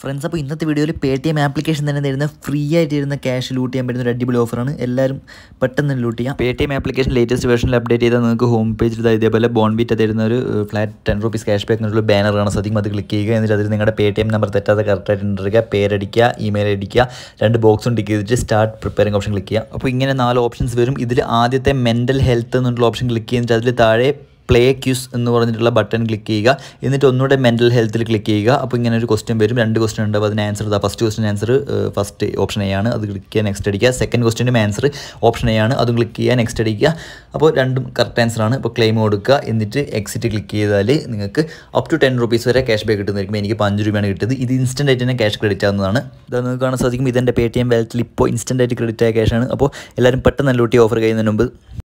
friends അപ്പോൾ ഇന്നത്തെ വീഡിയോയിൽ പേ ടി എം ആപ്ലിക്കേഷൻ തന്നെ തരുന്ന ഫ്രീ ആയിട്ട് ഇരുന്ന ക്യാഷ് ലൂട്ട് ചെയ്യാൻ പറ്റുന്ന ഒരു അടിപൊളി ഓഫറാണ് എല്ലാവരും പെട്ടെന്ന് ലൂട്ട് ചെയ്യാം Paytm application latest വേർഷനിൽ അപ്ഡേറ്റ് ചെയ്താൽ നിങ്ങൾക്ക് ഹോം പേജിൽ ഇതേപോലെ ബോൺബീറ്റ് തരുന്ന ഒരു flat ten rupees cash back എന്നുള്ള ബാനർ കാണാൻ സാധിക്കും അത് ക്ലിക്ക് ചെയ്യുക എന്നിട്ട് അതിൽ നിങ്ങളുടെ പേ ടി എം നമ്പർ തെറ്റാതെ കറക്റ്റായിട്ട് ഇടുക പേരടിക്കുക ഇമെയിൽ അടിക്കുക രണ്ട് ബോക്സും ടിക്ക് ചെയ്തിട്ട് സ്റ്റാർട്ട് പ്രിപ്പയറിംഗ് ഓപ്ഷൻ ക്ലിക്ക് ചെയ്യുക അപ്പോൾ ഇങ്ങനെ നാല് ഓപ്ഷൻസ് വരും ഇതിൽ ആദ്യത്തെ മെൻ്റൽ ഹെൽത്ത് എന്നുള്ള ഓപ്ഷൻ ക്ലിക്ക് ചെയ്തിട്ട് അതിൽ താഴെ പ്ലേ ക്യൂസ് എന്ന് പറഞ്ഞിട്ടുള്ള ബട്ടൺ ക്ലിക്ക് ചെയ്യുക എന്നിട്ട് ഒന്നുകൂടെ മെൻ്റൽ ഹെൽത്തിൽ ക്ലിക്ക് ചെയ്യുക അപ്പോൾ ഇങ്ങനെ ഒരു ക്വസ്റ്റ്യൻ വരും രണ്ട് ക്വസ്റ്റ്യൻ ഉണ്ട് അപ്പോൾ അതിന് ആൻസർ ഇതാ first question answer first option A ആണ് അത് ക്ലിക്ക് ചെയ്യുക നെക്സ്റ്റ് അടിക്കുക സെക്കൻഡ് ക്വസ്റ്റ്യനും ആൻസർ ഓപ്ഷൻ എ ആണ് അതും ക്ലിക്ക് ചെയ്യുക നെക്സ്റ്റ് അടിക്കുക അപ്പോൾ രണ്ടും കറക്റ്റ് ആൻസർ ആണ് ഇപ്പോൾ ക്ലെയിം കൊടുക്കുക എന്നിട്ട് എക്സിറ്റ് ക്ലിക്ക് ചെയ്താൽ നിങ്ങൾക്ക് അപ് ടു ടെൻ റുപ്പീസ് വരെ ക്യാഷ് ബാക്ക് കിട്ടുന്നതായിരിക്കും എനിക്ക് ഇപ്പോൾ അഞ്ച് രൂപയാണ് കിട്ടിയത് ഇത് ഇൻസ്റ്റൻ്റ് ആയിട്ട് തന്നെ ക്യാഷ് ക്രെഡിറ്റ് ആവുന്നതാണ് ഇത് നിങ്ങൾക്ക് കാണാൻ സാധിക്കും ഇതെൻ്റെ പേ ടി എം വാലറ്റിൽ ഇപ്പോൾ ഇൻസ്റ്റൻ്റ് ആയിട്ട് ക്രെഡിറ്റ് ആയ ക്യാഷാണ് അപ്പോൾ എല്ലാവരും പെട്ടെന്ന് ലൂട്ടി ഓഫർ കഴിയുന്നതിന് മുമ്പ്